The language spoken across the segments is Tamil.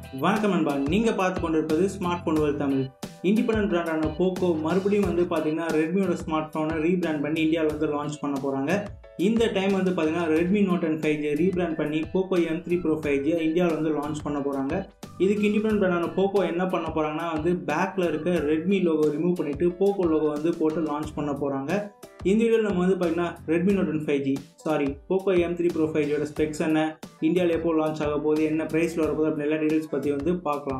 வணக்கம் நண்பா நீங்கள் பார்த்து கொண்டிருப்பது smart phone Vel Tamil independent பிராண்டான போக்கோ மறுபடியும் வந்து பார்த்தீங்கன்னா ரெட்மியோட ஸ்மார்ட் ஃபோனை ரீபிராண்ட் பண்ணி இந்தியாவில் வந்து லான்ச் பண்ண போகிறாங்க இந்த டைம் வந்து பார்த்தீங்கன்னா Redmi Note and five G rebrand பண்ணி Poco M three Pro five G இந்தியாவில் வந்து லான்ச் பண்ண போகிறாங்க இதுக்கு இண்டிபெண்டன்ட் பிராண்டான போக்கோ என்ன பண்ண போகிறாங்கன்னா வந்து பேக்கில் இருக்க ரெட்மி லோகோ ரிமூவ் பண்ணிவிட்டு போக்கோ லோகோ வந்து போட்டு லான்ச் பண்ண போகிறாங்க இந்த வீடியோவில் நம்ம வந்து பார்த்தீங்கன்னா Redmi Note and five G sorry Poco M three Pro five ஜியோட ஸ்பெக்ஸ் என்ன இந்தியாவில் எப்போ லான்ச் ஆக போகுது என்ன ப்ரைஸில் வரப்போகுது அப்படின்னு எல்லா டீடைல்ஸ் பற்றி வந்து பார்க்கலாம்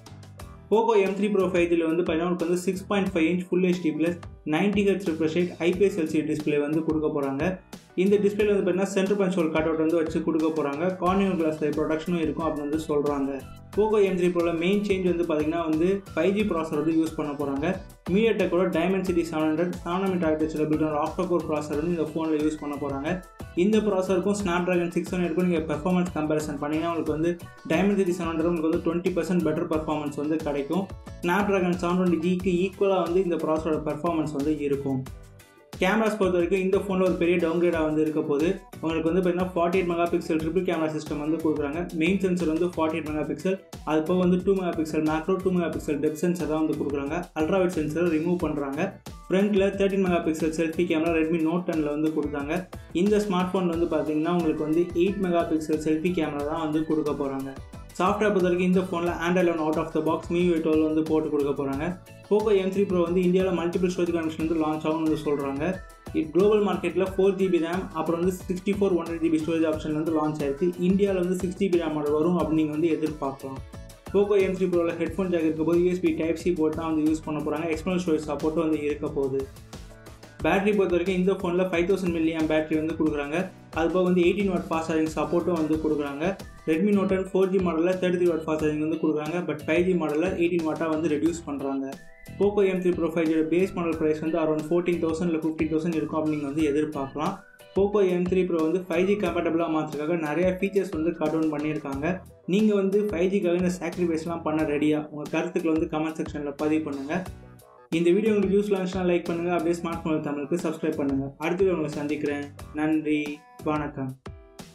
Poco M three Pro five ஜியில் வந்து பார்த்தீங்கன்னா உங்களுக்கு வந்து six point five inch full HD plus ninety H refresh rate IPS LCD display வந்து கொடுக்க போகிறாங்க இந்த டிஸ்பிளேல வந்து பார்த்தீங்கன்னா சென்டர் பஞ்ச் கட் அவுட் வந்து வச்சு கொடுக்க போகிறாங்க கார்னியல் கிளாஸ் ப்ரொடக்ஷனும் இருக்கும் அப்படின்னு வந்து சொல்கிறாங்க போகோ எம் த்ரீ ப்ரோவில் மெயின் சேஞ்ச் வந்து பார்த்தீங்கன்னா வந்து ஃபைவ் ஜி ப்ராசர் வந்து யூஸ் பண்ண போகிறாங்க மீடியா டெக்கோட Dimensity seven hundred seven meter architecture built after core processor வந்து இந்த ஃபோனில் யூஸ் பண்ண போகிறாங்க இந்த ப்ராசருக்கும் ஸ்னாப் ட்ராகன் சிக்ஸ் ஹண்ட்ரட்க்கும் நீங்கள் பெர்ஃபார்மன்ஸ் கம்பேரிசன் பண்ணிங்கன்னா உங்களுக்கு வந்து டைமென்சிட்டி செவன் ஹண்ட்ரட் உங்களுக்கு வந்து டுவெண்ட்டி பர்சன்ட் பெட்டர் பர்ஃபார்மன்ஸ் வந்து கிடைக்கும் ஸ்னாப் ட்ராகன் செவன் டுவெண்ட்டி ஜிக்கு ஈக்குவலாக வந்து இந்த ப்ராசரோட பெர்ஃபார்மன்ஸ் வந்து இருக்கும் கேமராஸ் பொறுத்த வரைக்கும் இந்த ஃபோனில் ஒரு பெரிய டவுன்கிரேடாக வந்து இருக்க போது உங்களுக்கு வந்து பார்த்தீங்கன்னா forty eight mega pixel triple camera system வந்து கொடுக்குறாங்க மெயின் சென்சர் வந்து ஃபார்ட்டி எயிட் மெகா பிக்சல் அது போக வந்து two mega pixel macro two mega pixel depth sensor தான் வந்து கொடுக்குறாங்க அல்ட்ராவைட் சென்சரை ரிமூவ் பண்ணுறாங்க ஃப்ரண்ட்டில் thirteen mega pixel selfie camera Redmi Note டெனில் வந்து கொடுத்தாங்க இந்த ஸ்மார்ட் ஃபோன் வந்து பார்த்தீங்கன்னா உங்களுக்கு வந்து eight mega pixel selfie camera தான் வந்து கொடுக்க போகிறாங்க சாஃப்ட்வேர் பொறுத்த வரைக்கும் இந்த ஃபோனில் Android eleven out of the box Mi twelve வந்து போட்டு கொடுக்க போகிறாங்க போக்கோ எம் த்ரீ ப்ரோ வந்து இந்தியாவில் மல்டிபிள் ஸ்டோரேஜ் கனெக்ஷன் வந்து லான்ச் ஆகும்னு வந்து சொல்கிறாங்க இது குளோபல் மார்க்கெட்டில் ஃபோர் ஜிபி ரேம் அப்புறம் வந்து sixty four one GB storage option வந்து லான்ச் ஆயிருக்கு இந்தியாவில் வந்து சிக்ஸ் ஜிபி ரேம் மாடல் வரும் அப்படின்னு நீங்கள் வந்து எதிர்பார்க்கலாம் போக்கோ எம் த்ரீ ப்ரோவில் ஹெட்ஃபோன் ஜாக் இருக்க போது யூஎஸ்பி டைப் சி போர்ட் தான் வந்து யூஸ் பண்ண போகிறாங்க எக்ஸ்டர்னல் ஸ்டோரேஜ் சப்போர்ட்டும் வந்து இருக்க போகுது பேட்டரி பொறுத்த வரைக்கும் இந்த ஃபோனில் ஃபைவ் தௌசண்ட் மில்லியம் பேட்டரி வந்து கொடுக்குறாங்க அது போக வந்து எயிட்டீன் வாட் ஃபாஸ்ட் சார்ஜிங் சப்போர்ட்டும் வந்து கொடுக்குறாங்க Redmi Note and four G மாடலில் thirty three watt fast charging வந்து கொடுக்குறாங்க பட் ஃபைவ் ஜி மாடலில் எயிட்டீன் வாட்டாக வந்து ரெடியூஸ் பண்ணுறாங்க Poco M three Pro five base model price வந்து அரௌண்ட் ஃபோர்டீன் தௌசண்ட் இல்லை ஃபிஃப்டீன் தௌசண்ட் இருக்கும் அப்படின்னு நீங்கள் வந்து எதிர்பார்க்கலாம் போக்கோ எம் த்ரீ ப்ரோ வந்து ஃபைவ் ஜி கம்பேட்டபிளாக மாற்றுறதுக்காக நிறைய ஃபீச்சர்ஸ் வந்து கட் டவுன் பண்ணியிருக்காங்க நீங்கள் வந்து ஃபைவ் ஜிக்காக இந்த சாக்ரிஃபைஸ்லாம் பண்ண ரெடியாக உங்கள் கருத்துக்களை வந்து கமெண்ட் செக்ஷனில் பதிவு பண்ணுங்கள் இந்த வீடியோ உங்களுக்கு யூஸ்ஃபுல்லாக இருந்துச்சுன்னா லைக் பண்ணுங்கள் அப்படியே ஸ்மார்ட் ஃபோன் தமிழுக்கு சப்ஸ்கிரைப் பண்ணுங்கள் அடுத்த உங்களை சந்திக்கிறேன் நன்றி வணக்கம்